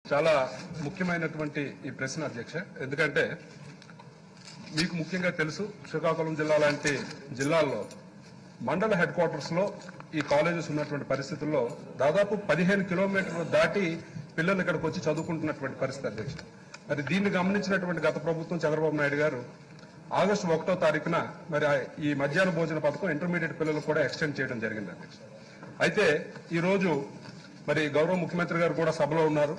చాలా ముఖ్యమైనటువంటి ఈ ప్రశ్న అధ్యక్ష ఎందుకంటే మీకు ముఖ్యంగా తెలుసు శ్రీకాకుళం జిల్లా లాంటి జిల్లాల్లో మండల హెడ్ క్వార్టర్స్ లో ఈ కాలేజెస్ ఉన్నటువంటి పరిస్థితుల్లో దాదాపు పదిహేను కిలోమీటర్లు దాటి పిల్లలు ఇక్కడికి వచ్చి చదువుకుంటున్నటువంటి పరిస్థితి అధ్యక్ష మరి దీన్ని గమనించినటువంటి గత ప్రభుత్వం చంద్రబాబు నాయుడు గారు ఆగస్టు ఒకటో తారీఖున మరి ఆ ఈ మధ్యాహ్న భోజన పథకం ఇంటర్మీడియట్ పిల్లలకు కూడా ఎక్స్టెండ్ చేయడం జరిగింది అధ్యక్ష అయితే ఈ రోజు మరి గౌరవ ముఖ్యమంత్రి గారు కూడా సభలో ఉన్నారు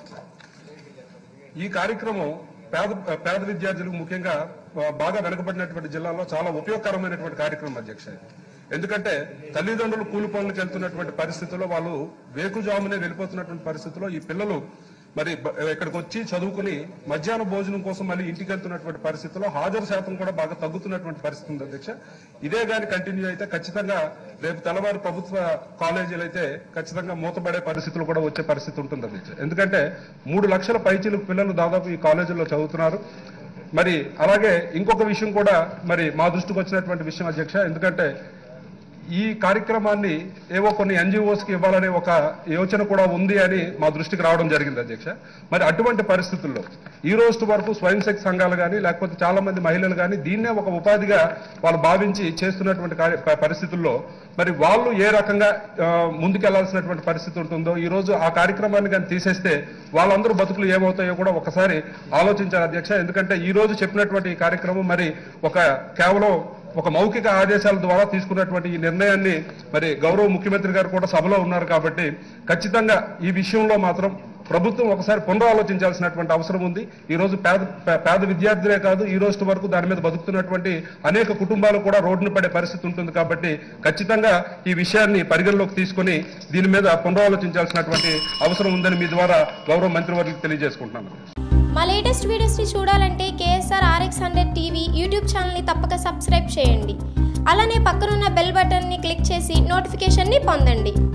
ఈ కార్యక్రమం పేద పేద విద్యార్థులకు ముఖ్యంగా ఆ, బాగా వెనుకబడినటువంటి జిల్లాలో చాలా ఉపయోగకరమైనటువంటి కార్యక్రమం అధ్యక్ష ఇది. ఎందుకంటే తల్లిదండ్రులు కూలి పనులకు వెళ్తున్నటువంటి పరిస్థితుల్లో వాళ్ళు వేకుజామునే వెళ్ళిపోతున్నటువంటి పరిస్థితుల్లో ఈ పిల్లలు మరి బ- ఇక్కడికి వచ్చి చదువుకుని మధ్యాహ్న భోజనం కోసం మళ్ళీ ఇంటికి వెళ్తున్నటువంటి పరిస్థితుల్లో హాజరు శాతం కూడా బాగా తగ్గుతున్నటువంటి పరిస్థితి ఉంది అధ్యక్ష ఇదే గాని కంటిన్యూ అయితే ఖచ్చితంగా రేపు తెల్లవారు ప్రభుత్వ కాలేజీలు అయితే ఖచ్చితంగా మూతపడే పరిస్థితులు కూడా వచ్చే పరిస్థితి ఉంటుంది అధ్యక్ష ఎందుకంటే మూడు లక్షల పైచీలకు పిల్లలు దాదాపు ఈ కాలేజీల్లో చదువుతున్నారు మరి అలాగే ఇంకొక విషయం కూడా మరి మా దృష్టికి వచ్చినటువంటి విషయం అధ్యక్ష ఎందుకంటే ఈ కార్యక్రమాన్ని ఏవో కొన్ని ఎన్జిఓస్ కి ఇవ్వాలనే ఒక యోచన కూడా ఉంది అని మా దృష్టికి రావడం జరిగింది అధ్యక్ష మరి అటువంటి పరిస్థితుల్లో ఈ రోజు వరకు స్వయం శక్తి సంఘాలు కానీ లేకపోతే చాలా మంది మహిళలు కానీ దీన్నే ఒక ఉపాధిగా వాళ్ళు భావించి చేస్తున్నటువంటి కార్య- ప- పరిస్థితుల్లో మరి వాళ్ళు ఏ రకంగా ఆ, ముందుకెళ్లాల్సినటువంటి పరిస్థితి ఉంటుందో ఈ రోజు ఆ కార్యక్రమాన్ని కానీ తీసేస్తే వాళ్ళందరూ బతుకులు ఏమవుతాయో కూడా ఒకసారి ఆలోచించాలి అధ్యక్ష ఎందుకంటే ఈ రోజు చెప్పినటువంటి ఈ కార్యక్రమం మరి ఒక కేవలం ఒక మౌఖిక ఆదేశాల ద్వారా తీసుకున్నటువంటి ఈ నిర్ణయాన్ని మరి గౌరవ ముఖ్యమంత్రి గారు కూడా సభలో ఉన్నారు కాబట్టి ఖచ్చితంగా ఈ విషయంలో మాత్రం ప్రభుత్వం ఒకసారి పునరాలోచించాల్సినటువంటి అవసరం ఉంది ఈ రోజు పేద పే- పేద విద్యార్థులే కాదు ఈ రోజు వరకు దాని మీద బతుకుతున్నటువంటి అనేక కుటుంబాలు కూడా రోడ్డున పడే పరిస్థితి ఉంటుంది కాబట్టి ఖచ్చితంగా ఈ విషయాన్ని పరిగణలోకి తీసుకొని దీని మీద పునరాలోచించాల్సినటువంటి అవసరం ఉందని మీ ద్వారా గౌరవ మంత్రివర్యులకు తెలియజేసుకుంటున్నాను మా లేటెస్ట్ వీడియోస్ని చూడాలంటే KSR RX hundred TV YouTube ఛానల్ని తప్పక సబ్స్క్రైబ్ చేయండి అలానే పక్కనున్న బెల్ బటన్ని క్లిక్ చేసి నోటిఫికేషన్ని పొందండి